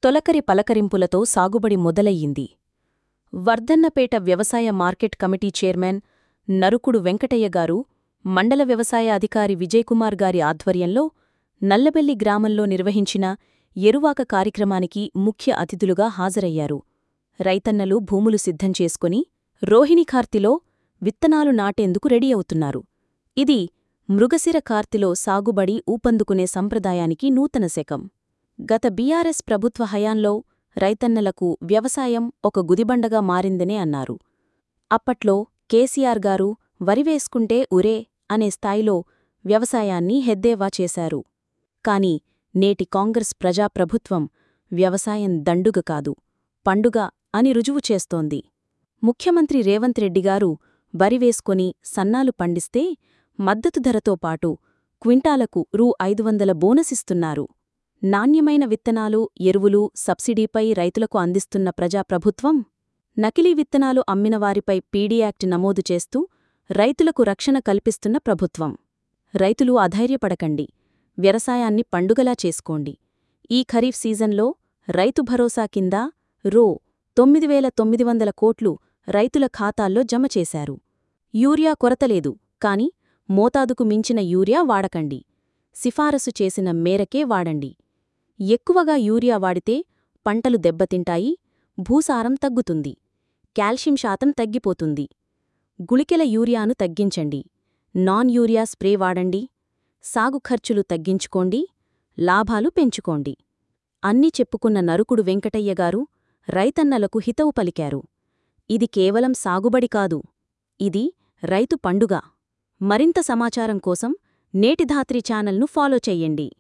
తొలకరి పలకరింపులతో సాగుబడి మొదలయ్యింది వర్ధన్నపేట వ్యవసాయ మార్కెట్ కమిటీ చైర్మన్ నరుకుడు వెంకటయ్య గారు మండల వ్యవసాయ అధికారి విజయకుమార్ గారి ఆధ్వర్యంలో నల్లబెల్లి గ్రామంలో నిర్వహించిన ఎరువాక కార్యక్రమానికి ముఖ్య అతిథులుగా హాజరయ్యారు రైతన్నలు భూములు సిద్ధం చేసుకుని రోహిణి కార్తిలో విత్తనాలు నాటేందుకు రెడీ అవుతున్నారు ఇది మృగశిర కార్తిలో సాగుబడి ఊపందుకునే సంప్రదాయానికి నూతన శకం గత బీఆర్ఎస్ ప్రభుత్వ హయాంలో రైతన్నలకు వ్యవసాయం ఒక గుదిబండగా మారిందనే అన్నారు అప్పట్లో కేసీఆర్ గారు వరివేసుకుంటే ఉరే అనే స్థాయిలో వ్యవసాయాన్ని హెద్దేవా చేశారు కాని నేటి కాంగ్రెస్ ప్రజాప్రభుత్వం వ్యవసాయం దండుగ కాదు పండుగ అని రుజువు చేస్తోంది ముఖ్యమంత్రి రేవంత్ రెడ్డిగారు వరివేసుకొని సన్నాలు పండిస్తే మద్దతు ధరతో పాటు క్వింటాలకు రూ ఐదు వందల బోనసిస్తున్నారు నాణ్యమైన విత్తనాలు ఎరువులు సబ్సిడీపై రైతులకు అందిస్తున్న ప్రజాప్రభుత్వం నకిలీ విత్తనాలు అమ్మినవారిపై పీడీ యాక్ట్ నమోదు చేస్తూ రైతులకు రక్షణ కల్పిస్తున్న ప్రభుత్వం రైతులు అధైర్యపడకండి వ్యవసాయాన్ని పండుగలా చేసుకోండి ఈ ఖరీఫ్ సీజన్లో రైతు భరోసా కింద రో తొమ్మిది వేల తొమ్మిది వందల కోట్లు రైతుల ఖాతాల్లో జమ చేశారు యూరియా కొరతలేదు కాని మోతాదుకు మించిన యూరియా వాడకండి సిఫారసు చేసిన మేరకే వాడండి ఎక్కువగా యూరియా వాడితే పంటలు దెబ్బతింటాయి భూసారం తగ్గుతుంది కాల్షియం శాతం తగ్గిపోతుంది గుళికెల యూరియాను తగ్గించండి నాన్ యూరియా స్ప్రే వాడండి సాగు ఖర్చులు తగ్గించుకోండి లాభాలు పెంచుకోండి అన్ని చెప్పుకున్న నరుకుడు వెంకటయ్యగారు రైతన్నలకు హితవు పలికారు ఇది కేవలం సాగుబడి కాదు ఇది రైతు పండుగ మరింత సమాచారం కోసం నేటిధాత్రి ఛానల్ను ఫాలో చెయ్యండి